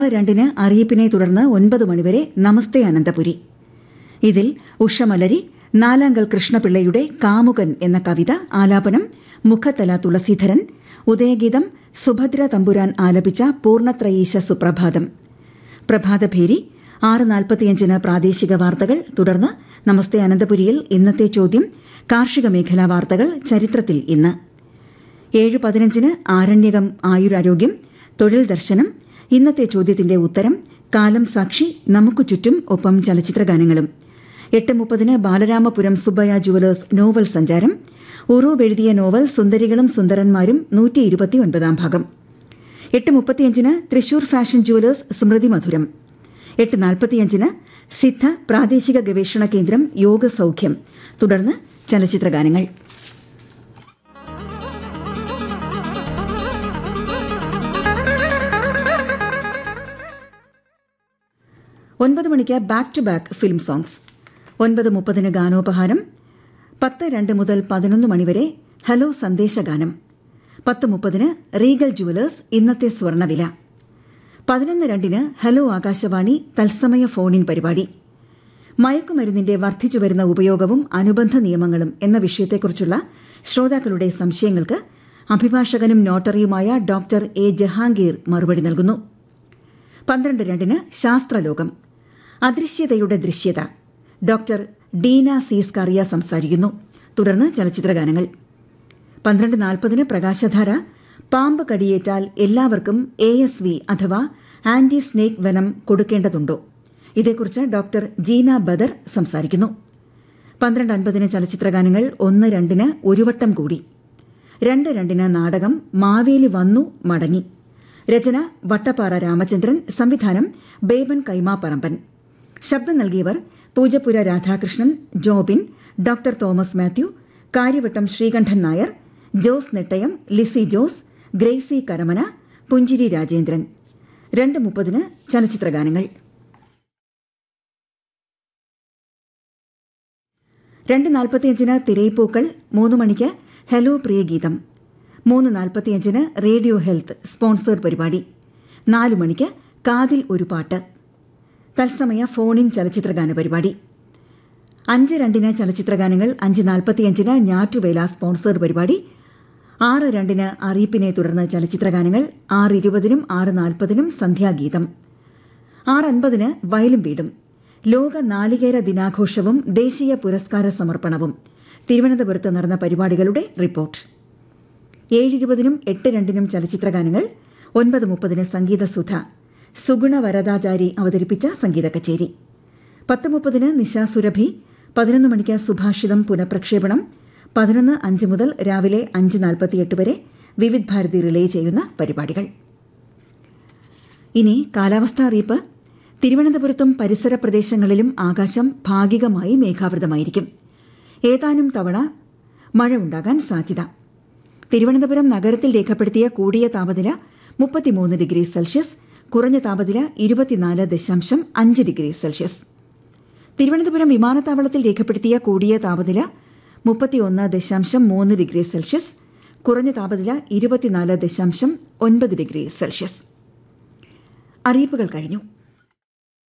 രണ്ടിന് അറിയിപ്പിനെ തുടർന്ന് ഒൻപത് മണിവരെ നമസ്തേ അനന്തപുരി ഇതിൽ ഉഷമലരി നാലാങ്കൽ കൃഷ്ണപിള്ളയുടെ കാമുകൻ എന്ന കവിത ആലാപനം മുഖത്തല തുളസീധരൻ ഉദയഗീതം സുഭദ്ര തമ്പുരാൻ ആലപിച്ച പൂർണ്ണത്രയീശ സുപ്രഭാതം പ്രഭാതഭേരി ആറ് നാൽപ്പത്തിയഞ്ചിന് പ്രാദേശിക വാർത്തകൾ തുടർന്ന് നമസ്തേ അനന്തപുരിയിൽ ഇന്നത്തെ ചോദ്യം കാർഷിക മേഖലാ വാർത്തകൾ ചരിത്രത്തിൽ ഇന്ന് ഏഴ് പതിനഞ്ചിന് ആരണ്യകം ആയുരാരോഗ്യം തൊഴിൽ ദർശനം ഇന്നത്തെ ചോദ്യത്തിന്റെ ഉത്തരം കാലം സാക്ഷി നമുക്ക് ചുറ്റും ഒപ്പം ചലച്ചിത്ര ഗാനങ്ങളും എട്ട് മുപ്പതിന് ബാലരാമപുരം സുബ്ബയ്യ ജുവലേഴ്സ് നോവൽ സഞ്ചാരം ഉറൂബ് എഴുതിയ നോവൽ സുന്ദരികളും സുന്ദരന്മാരും നൂറ്റി ഇരുപത്തിയൊൻപതാം ഭാഗം എട്ട് മുപ്പത്തിയഞ്ചിന് തൃശൂർ ഫാഷൻ ജുവലേഴ്സ് സ്മൃതി മധുരം എട്ട് നാൽപ്പത്തിയഞ്ചിന് സിദ്ധ പ്രാദേശിക ഗവേഷണ കേന്ദ്രം യോഗ സൗഖ്യം തുടർന്ന് ചലച്ചിത്ര ഗാനങ്ങൾ ഒൻപത് മണിക്ക് back to back film songs ഒൻപത് മുപ്പതിന് ഗാനോപഹാരം പത്ത് രണ്ട് മുതൽ പതിനൊന്ന് മണിവരെ ഹലോ സന്ദേശഗാനം പത്ത് മുപ്പതിന് റീഗൽ ജുവലേഴ്സ് ഇന്നത്തെ സ്വർണ്ണവില പതിനൊന്ന് രണ്ടിന് ഹലോ ആകാശവാണി തത്സമയ ഫോണിൻ പരിപാടി മയക്കുമരുന്നിന്റെ വർദ്ധിച്ചുവരുന്ന ഉപയോഗവും അനുബന്ധ നിയമങ്ങളും എന്ന വിഷയത്തെക്കുറിച്ചുള്ള ശ്രോതാക്കളുടെ സംശയങ്ങൾക്ക് അഭിഭാഷകനും നോട്ടറിയുമായ ഡോക്ടർ എ ജഹാംഗീർ മറുപടി നൽകുന്നു പന്ത്രണ്ട് രണ്ടിന് ശാസ്ത്രലോകം അദൃശ്യതയുടെ ദൃശ്യത ഡോക്ടർ ഡീന സീസ് കറിയ സംസാരിക്കുന്നു തുടർന്ന് ചലച്ചിത്ര ഗാനങ്ങൾ പന്ത്രണ്ട് നാൽപ്പതിന് പ്രകാശധാര പാമ്പ് കടിയേറ്റാൽ എല്ലാവർക്കും എ എസ് വി അഥവാ ആന്റി സ്നേക്ക് വനം കൊടുക്കേണ്ടതുണ്ടോ ഇതേക്കുറിച്ച് ഡോക്ടർ ജീന ബദർ സംസാരിക്കുന്നു പന്ത്രണ്ട് അൻപതിന് ചലച്ചിത്ര ഗാനങ്ങൾ ഒന്ന് രണ്ടിന് ഒരു വട്ടം കൂടി രണ്ട് രണ്ടിന് നാടകം മാവേലി വന്നു മടങ്ങി രചന വട്ടപ്പാറ രാമചന്ദ്രൻ സംവിധാനം ബേബൻ കൈമാപ്പറമ്പൻ ശബ്ദം നൽകിയവർ പൂജപ്പുര രാധാകൃഷ്ണൻ ജോബിൻ ഡോക്ടർ തോമസ് മാത്യു കാര്യവട്ടം ശ്രീകണ്ഠൻ നായർ ജോസ് നെട്ടയം ലിസി ജോസ് ഗ്രേസി കരമന പുഞ്ചിരി രാജേന്ദ്രൻ രണ്ട് മുപ്പതിന് ചലച്ചിത്ര ഗാനങ്ങൾ രണ്ട് നാൽപ്പത്തിയഞ്ചിന് തിരയിപ്പൂക്കൾ മൂന്ന് മണിക്ക് ഹലോ പ്രിയഗീതം മൂന്ന് നാൽപ്പത്തിയഞ്ചിന് റേഡിയോ ഹെൽത്ത് സ്പോൺസേഡ് പരിപാടി നാലു മണിക്ക് കാതിൽ ഒരു പാട്ട് തത്സമയ ഫോണിൻ ചലച്ചിത്രഗാന പരിപാടി അഞ്ച് രണ്ടിന് ചലച്ചിത്രഗാനങ്ങൾ അഞ്ച് നാൽപ്പത്തിയഞ്ചിന് ഞാറ്റുവേല സ്പോൺസേഡ് പരിപാടി ആറ് രണ്ടിന് അറിയിപ്പിനെ തുടർന്ന് ചലച്ചിത്രഗാനങ്ങൾ ആറ് ഇരുപതിനും ആറ് നാൽപ്പതിനും സന്ധ്യാഗീതം ആറ് അൻപതിന് വയലും വീടും ലോക നാളികേര ദിനാഘോഷവും ദേശീയ പുരസ്കാര സമർപ്പണവും തിരുവനന്തപുരത്ത് നടന്ന പരിപാടികളുടെ റിപ്പോർട്ട് ഏഴിരുപതിനും എട്ട് രണ്ടിനും ചലച്ചിത്രഗാനങ്ങൾ ഒൻപത് മുപ്പതിന് സംഗീതസുധ സുഗുണ വരദാചാരി അവതരിപ്പിച്ച സംഗീത കച്ചേരി പത്ത് മുപ്പതിന് നിശാ സുരഭി പതിനൊന്ന് മണിക്ക് സുഭാഷിതം പുനഃപ്രക്ഷേപണം പതിനൊന്ന് അഞ്ച് മുതൽ രാവിലെ അഞ്ച് നാൽപ്പത്തിയെട്ട് വരെ വിവിധ് ഭാരതി റിലേ ചെയ്യുന്ന പരിപാടികൾ ഇനി കാലാവസ്ഥാ അറിയിപ്പ് തിരുവനന്തപുരത്തും പരിസര പ്രദേശങ്ങളിലും ആകാശം ഭാഗികമായി മേഘാവൃതമായിരിക്കും ഏതാനും തവണ മഴ ഉണ്ടാകാൻ സാധ്യത തിരുവനന്തപുരം നഗരത്തിൽ രേഖപ്പെടുത്തിയ കൂടിയ താപനില മുപ്പത്തിമൂന്ന് ഡിഗ്രി സെൽഷ്യസ് കുറഞ്ഞ താപനില ഇരുപത്തിനാല് ദശാംശം അഞ്ച് ഡിഗ്രി സെൽഷ്യസ് തിരുവനന്തപുരം വിമാനത്താവളത്തിൽ രേഖപ്പെടുത്തിയ കൂടിയ താപനില മുപ്പത്തിയൊന്ന് ദശാംശം മൂന്ന് ഡിഗ്രി സെൽഷ്യസ് കുറഞ്ഞ താപനില ഇരുപത്തിനാല് ദശാംശം ഒൻപത് ഡിഗ്രി സെൽഷ്യസ് അറിയിപ്പുകൾ കഴിഞ്ഞു